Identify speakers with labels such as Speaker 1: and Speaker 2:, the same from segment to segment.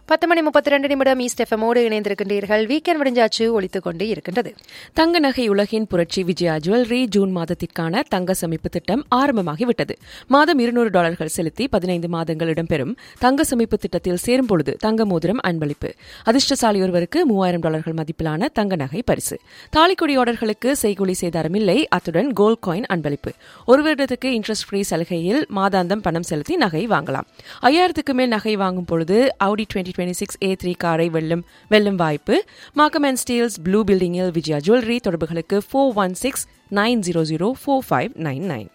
Speaker 1: பத்து மணி முப்பத்தி ரெண்டு நிமிடம் ஈஸ்ட் எஃப்எம்மோடு இணைந்திருக்கின்றீர்கள் வீக்கெண்ட் விடிஞ்சாச்சு ஒழித்துக் கொண்டு இருக்கின்றது
Speaker 2: தங்க நகை உலகின் புரட்சி விஜயா ஜுவல்லரி ஜூன் மாதத்திற்கான தங்க சமிப்பு திட்டம் ஆரம்பமாகிவிட்டது மாதம் இருநூறு டாலர்கள் செலுத்தி பதினைந்து மாதங்கள் இடம்பெறும் தங்க சமிப்பு திட்டத்தில் சேரும் பொழுது தங்க மோதிரம் அன்பளிப்பு அதிர்ஷ்டசாலி ஒருவருக்கு மூவாயிரம் டாலர்கள் மதிப்பிலான தங்க நகை பரிசு தாலிக்குடி ஆர்டர்களுக்கு செய்கூலி சேதாரம் இல்லை அத்துடன் கோல்ட் காயின் அன்பளிப்பு ஒரு வருடத்துக்கு இன்ட்ரெஸ்ட் ஃப்ரீ சலுகையில் மாதாந்தம் பணம் செலுத்தி நகை வாங்கலாம் ஐயாயிரத்துக்கு மேல் நகை வாங்கும் பொழுது Audi twenty twenty six A three காரை வெல்லும் வெல்லும் வாய்ப்பு மார்க்கம் அண்ட் ஸ்டீல்ஸ் ப்ளூ பில்டிங்கில் விஜயா ஜுவல்லரி தொடர்புகளுக்கு four one six nine zero zero four five nine nine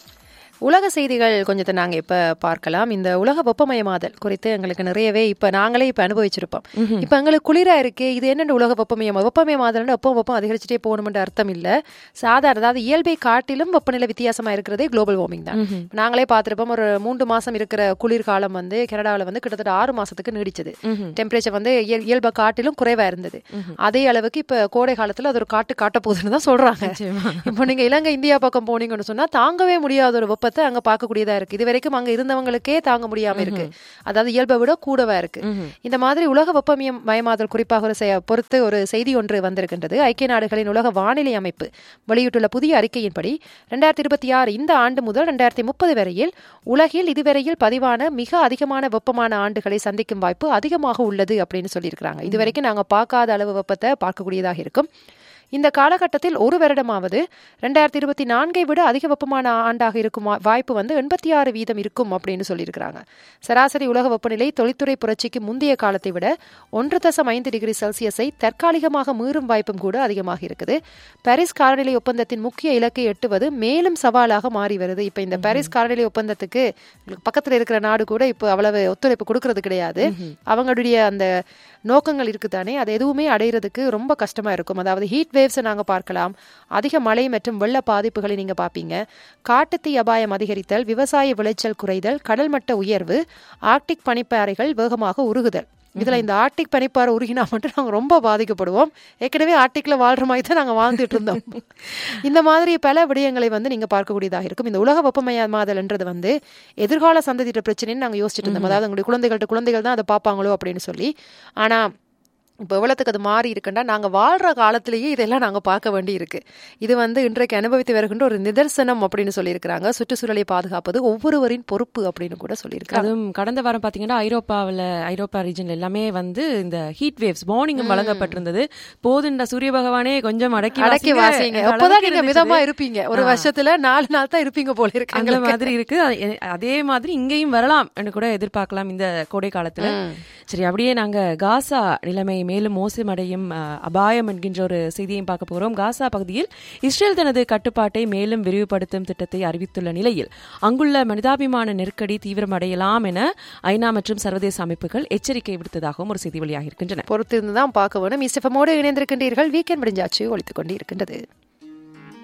Speaker 1: உலக செய்திகள் கொஞ்சத்தை நாங்க இப்ப பார்க்கலாம் இந்த உலக வெப்பமயமாதல் குறித்து எங்களுக்கு நிறையவே இப்ப நாங்களே இப்ப அனுபவிச்சிருப்போம் இப்ப எங்களுக்கு குளிரா இருக்கு இது என்னென்ன உலக வெப்பமயம் வெப்பமயமாதல்னு வெப்பம் வெப்பம் அதிகரிச்சுட்டே போகணும்ன்ற அர்த்தம் இல்ல சாதாரண அதாவது இயல்பை காட்டிலும் வெப்பநிலை வித்தியாசமா இருக்கிறதே குளோபல் வார்மிங் தான் நாங்களே பார்த்திருப்போம் ஒரு மூன்று மாசம் இருக்கிற குளிர்காலம் வந்து கனடாவில் வந்து கிட்டத்தட்ட ஆறு மாசத்துக்கு நீடிச்சது டெம்பரேச்சர் வந்து இயல்- இயல்பை காட்டிலும் குறைவா இருந்தது அதே அளவுக்கு இப்ப கோடை காலத்துல அது ஒரு காட்டு காட்ட போகுதுன்னு தான் சொல்றாங்க இப்போ நீங்க இலங்கை இந்தியா பக்கம் போனீங்கன்னு சொன்னா தாங்கவே முடியாத ஒரு வெப்பத்தை அங்க பார்க்கக்கூடியதா இருக்கு இது வரைக்கும் அங்க இருந்தவங்களுக்கே தாங்க முடியாம இருக்கு அதாவது இயல்பை விட கூடவா இருக்கு இந்த மாதிரி உலக வெப்பமயம் மயமாதல் குறிப்பாக ஒரு செய- பொறுத்து ஒரு செய்தி ஒன்று வந்திருக்கின்றது ஐக்கிய நாடுகளின் உலக வானிலை அமைப்பு வெளியிட்டுள்ள புதிய அறிக்கையின்படி ரெண்டாயிரத்தி இருபத்தி ஆறு இந்த ஆண்டு முதல் ரெண்டாயிரத்தி முப்பது வரையில் உலகில் இதுவரையில் பதிவான மிக அதிகமான வெப்பமான ஆண்டுகளை சந்திக்கும் வாய்ப்பு அதிகமாக உள்ளது அப்படின்னு சொல்லியிருக்கிறாங்க இதுவரைக்கும் நாங்க பார்க்காத அளவு வெப்பத்தை பார்க்கக்கூடியதாக இருக்கும் இந்த காலகட்டத்தில் ஒரு வருடமாவது ரெண்டாயிரத்தி இருபத்தி நான்கை விட அதிக வெப்பமான ஆண்டாக இருக்கும் வா- வாய்ப்பு வந்து எண்பத்தி ஆறு வீதம் இருக்கும் அப்படின்னு சொல்லியிருக்கிறாங்க சராசரி உலக வெப்பநிலை தொழில்துறை புரட்சிக்கு முந்தைய காலத்தை விட ஒன்று தசம் ஐந்து டிகிரி செல்சியஸை தற்காலிகமாக மீறும் வாய்ப்பும் கூட அதிகமாக இருக்குது பாரிஸ் காலநிலை ஒப்பந்தத்தின் முக்கிய இலக்கை எட்டுவது மேலும் சவாலாக மாறி வருது இப்ப இந்த பாரிஸ் காலநிலை ஒப்பந்தத்துக்கு பக்கத்துல இருக்கிற நாடு கூட இப்போ அவ்வளவு ஒத்துழைப்பு கொடுக்கறது கிடையாது அவங்களுடைய அந்த நோக்கங்கள் இருக்குதானே அது எதுவுமே அடையிறதுக்கு ரொம்ப கஷ்டமா இருக்கும் அதாவது ஹீட் வேவ்ஸை நாங்க பார்க்கலாம் அதிக மழை மற்றும் வெள்ள பாதிப்புகளை நீங்க பார்ப்பீங்க காட்டுத்தீ அபாயம் அதிகரித்தல் விவசாய விளைச்சல் குறைதல் கடல் மட்ட உயர்வு ஆர்க்டிக் பனிப்பாறைகள் வேகமாக உருகுதல் இதுல இந்த ஆர்டிக் பனிப்பாறை உருகினா மட்டும் நாங்க ரொம்ப பாதிக்கப்படுவோம் ஏற்கனவே ஆர்டிக்ல வாழ்ற மாதிரி தான் நாங்க வாழ்ந்துட்டு இருந்தோம் இந்த மாதிரி பல விடயங்களை வந்து நீங்க பார்க்கக்கூடியதாக இருக்கும் இந்த உலக வெப்பமயமாதல்ன்றது வந்து எதிர்கால சந்ததியிட்ட பிரச்சனைன்னு நாங்க யோசிச்சுட்டு இருந்தோம் அதாவது உங்களுடைய குழந்தைகள்ட்ட குழந்தைகள் தான் அதை பார்ப்பாங்களோ அப்படின்னு சொல்லி ஆனா இப்போ எவ்வளோத்துக்கு அது மாறி இருக்குன்னா நாங்கள் வாழ்கிற காலத்திலேயே இதெல்லாம் நாங்கள் பார்க்க வேண்டி இருக்கு இது வந்து இன்றைக்கு அனுபவித்து வருகின்ற ஒரு நிதர்சனம் அப்படின்னு சொல்லியிருக்கிறாங்க சுற்றுச்சூழலை பாதுகாப்பது ஒவ்வொருவரின் பொறுப்பு அப்படின்னு கூட சொல்லியிருக்காங்க
Speaker 2: அதுவும் கடந்த வாரம் பாத்தீங்கன்னா ஐரோப்பாவில் ஐரோப்பா ரீஜன்ல எல்லாமே வந்து இந்த ஹீட் வேவ்ஸ் வார்னிங்கும் வழங்கப்பட்டிருந்தது போதுண்டா சூரிய பகவானே கொஞ்சம் அடக்கி
Speaker 1: அடக்கி
Speaker 2: வாசிங்க
Speaker 1: வாசிங்க
Speaker 2: என்ற
Speaker 1: அப்போதான்
Speaker 2: அளவுக்கு
Speaker 1: நீங்க
Speaker 2: இருந்துச்சு.
Speaker 1: மிதமா இருப்பீங்க ஒரு வருஷத்துல நாலு நாள் தான் இருப்பீங்க போல இருக்கு
Speaker 2: அந்த
Speaker 1: எங்களுக்கு.
Speaker 2: மாதிரி இருக்கு அது- அதே மாதிரி இங்கேயும் வரலாம் என்று கூட எதிர்பார்க்கலாம் இந்த கோடை காலத்துல சரி அப்படியே நாங்க காசா நிலைமை மேலும் மோசமடையும் அஹ், அபாயம் என்கின்ற ஒரு செய்தியையும் பார்க்க போகிறோம் காசா பகுதியில் இஸ்ரேல் தனது கட்டுப்பாட்டை மேலும் விரிவுபடுத்தும் திட்டத்தை அறிவித்துள்ள நிலையில் அங்குள்ள மனிதாபிமான நெருக்கடி தீவிரமடையலாம் என ஐநா மற்றும் சர்வதேச அமைப்புகள் எச்சரிக்கை விடுத்ததாகவும் ஒரு செய்தி வெளியாகி இருக்கின்றன
Speaker 1: பொறுத்து இருந்து தான் பார்க்க வேணும் இசஃபமோடு இணைந்திருக்கின்றீர்கள் வீக்கெண்ட் முடிஞ்சாச்சு ஒழித்துக் கொண்டு இருக்கின்றது